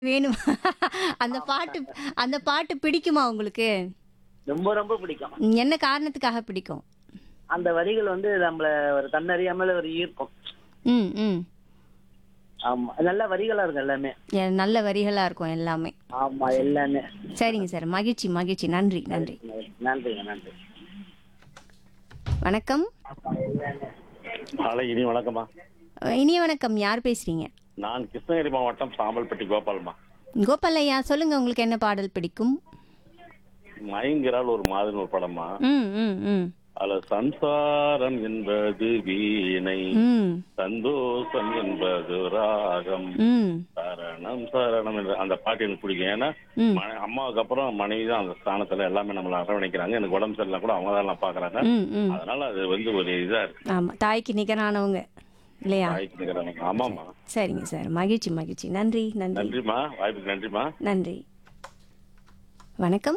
வேணும் அந்த பாட்டு அந்த பாட்டு பிடிக்குமா உங்களுக்கு ரொம்ப ரொம்ப பிடிக்கும் ம், என்ன காரணத்துக்காக பிடிக்கும் அந்த வரிகள் வந்து நம்மள ஒரு தன்னறியாமல் ஒரு ஈர்க்கும் ம் ம் ஆமா நல்ல வரிகளா இருக்கும் எல்லாமே எ- நல்ல வரிகளா இருக்கும் எல்லாமே ஆமா எல்லாமே சரிங்க சார் மகிழ்ச்சி மகிழ்ச்சி நன்றி நன்றி நன்றிங்க நன்றி வணக்கம் காலை இனி வணக்கம்மா அஹ், இனிய வணக்கம் யார் பேசுறீங்க நான் கிருஷ்ணகிரி மாவட்டம் சாம்பல்பட்டி கோபால்மா கோபாலையா சொல்லுங்க உங்களுக்கு என்ன பாடல் பிடிக்கும் மயங்கிறால் ஒரு மாதிரி ஒரு படமா ம் ம் ம் அதுல சம்சாரம் என்பது வீணை ம் சந்தோஷம் என்பது ராகம் ம் சரணம் சரணம் என்ற அந்த பாட்டு எனக்கு பிடிக்கும் ஏன்னா ம். ம- அம்மாவுக்கு அப்புறம் மனைவி தான் அந்த ஸ்தானத்துல எல்லாமே நம்மளை அரவணைக்கிறாங்க எனக்கு உடம்பு சரியில்லை கூட அவங்க தான் எல்லாம் பாக்குறாங்க ம் ம் அதனால அது வந்து ஒரு இதா இருக்கு ஆமா தாய்க்கு நிகரானவங்க இல்லையா வாய்ப்பு நிகரான ஆமாம்மா சரிங்க சார் மகிழ்ச்சி மகிழ்ச்சி நன்றி நன்றி நன்றிம்மா வாய்ப்புக்கு நன்றிம்மா நன்றி வணக்கம்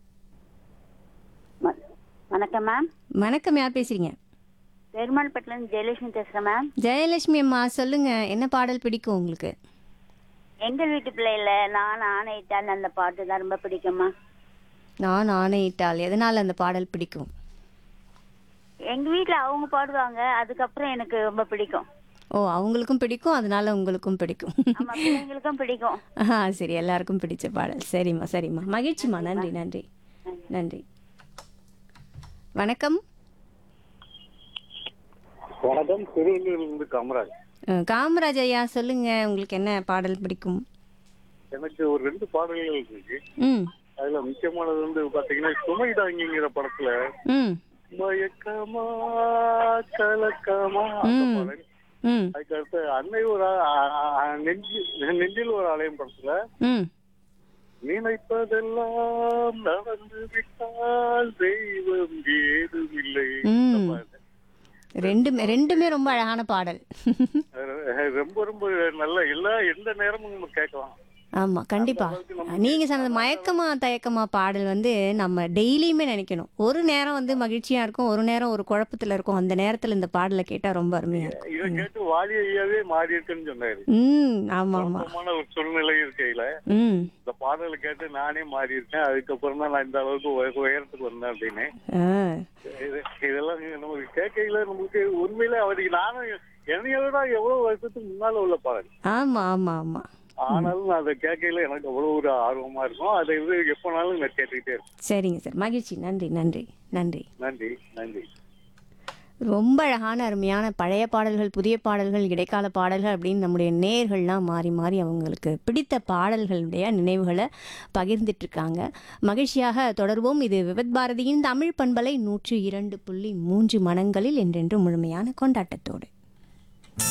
வ- வணக்கம் மேம் வணக்கம் யார் பேசுறீங்க பெருமாள்பட்டிலேருந்து ஜெயலட்சுமி பேசுகிறேன் மேம் ஜெயலட்சுமி அம்மா சொல்லுங்க என்ன பாடல் பிடிக்கும் உங்களுக்கு எங்கள் வீட்டு பிள்ளையில நான் ஆணையிட்டால் அந்த பாட்டு தான் ரொம்ப பிடிக்கும்மா நான் ஆணையிட்டால் எதனால் அந்த பாடல் பிடிக்கும் எங்கள் வீட்டில் அவங்க பாடுவாங்க அதுக்கப்புறம் எனக்கு ரொம்ப பிடிக்கும் ஓ அவங்களுக்கும் பிடிக்கும் அதனால உங்களுக்கும் பிடிக்கும் ஆமா பிள்ளைங்களுக்கும் பிடிக்கும் ஆ சரி எல்லாருக்கும் பிடிச்ச பாடல் சரிம்மா சரிம்மா மகிழ்ச்சிம்மா நன்றி நன்றி நன்றி வணக்கம் வணக்கம் திருவள்ளூர்லேருந்து காமராஜ் அஹ், காமராஜ் ஐயா சொல்லுங்க உங்களுக்கு என்ன பாடல் பிடிக்கும் எனக்கு ஒரு ரெண்டு பாடல்கள் இருக்கு ம் அதுல முக்கியமானது வந்து பாத்தீங்கன்னா சுமை தாங்கிங்கிற படத்துல ம் மயக்கமா கலக்கமா அந்த ம். பாடல் ம் அதுக்கு அடுத்து அன்னை ஒரு ஆ- ஆ- ஆ- நெஞ்சு நெஞ்சில் ஒரு ஆலயம் படத்துல ம் நினைப்பதெல்லாம் நடந்து விட்டால் தெய்வம் ஏதுமில்லை ம். அந்த பாடல். ரெண்டுமே ரெண்டுமே ரொம்ப அழகான பாடல் அது ரொம்ப ரொம்ப நல்ல எல்லா எந்த நேரமும் நம்ம கேட்கலாம் ஆமா கண்டிப்பா நீங்க சொன்னது மயக்கமா தயக்கமா பாடல் வந்து நம்ம டெய்லியுமே நினைக்கணும் ஒரு நேரம் வந்து மகிழ்ச்சியா இருக்கும் ஒரு நேரம் ஒரு குழப்பத்துல இருக்கும் அந்த நேரத்துல இந்த பாடலை கேட்டா ரொம்ப அருமையா இருக்கும் இதை கேட்டு வாலி ஐயாவே மாறி இருக்குன்னு சொன்னாரு ம் ஆமா ஆமா குழப்பமான ஒரு சூழ்நிலை இருக்கையில ம் இந்த பாடலை கேட்டு நானே மாறி இருக்கேன் அதுக்கப்புறம் தான் நான் இந்த அளவுக்கு உய- உயரத்துக்கு வந்தேன் அப்படின்னு ஆ இது- இதெல்லாம் நமக்கு கேட்கையில நமக்கு உண்மையில அவருக்கு நானும் என்னைய விட எவ்வளவு வருஷத்துக்கு முன்னால உள்ள பாடல் ஆமா ஆமா ஆமா ஆனாலும் நான் அதை கேட்கையில எனக்கு அவ்வளவு ஒரு ஆர்வமா இருக்கும் அதை வந்து எப்பனாலும் நான் கேட்டுக்கிட்டே இருப்பேன் சரிங்க சார் மகிழ்ச்சி நன்றி நன்றி நன்றி நன்றி நன்றி ரொம்ப அழகான அருமையான பழைய பாடல்கள் புதிய பாடல்கள் இடைக்கால பாடல்கள் அப்படின்னு நம்முடைய நேர்கள்லாம் மாறி மாறி அவங்களுக்கு பிடித்த பாடல்களுடைய நினைவுகளை பகிர்ந்துட்டு இருக்காங்க மகிழ்ச்சியாக தொடர்வோம் இது விவத் பாரதியின் தமிழ் பண்பலை நூற்று இரண்டு புள்ளி மூன்று மனங்களில் என்றென்று முழுமையான கொண்டாட்டத்தோடு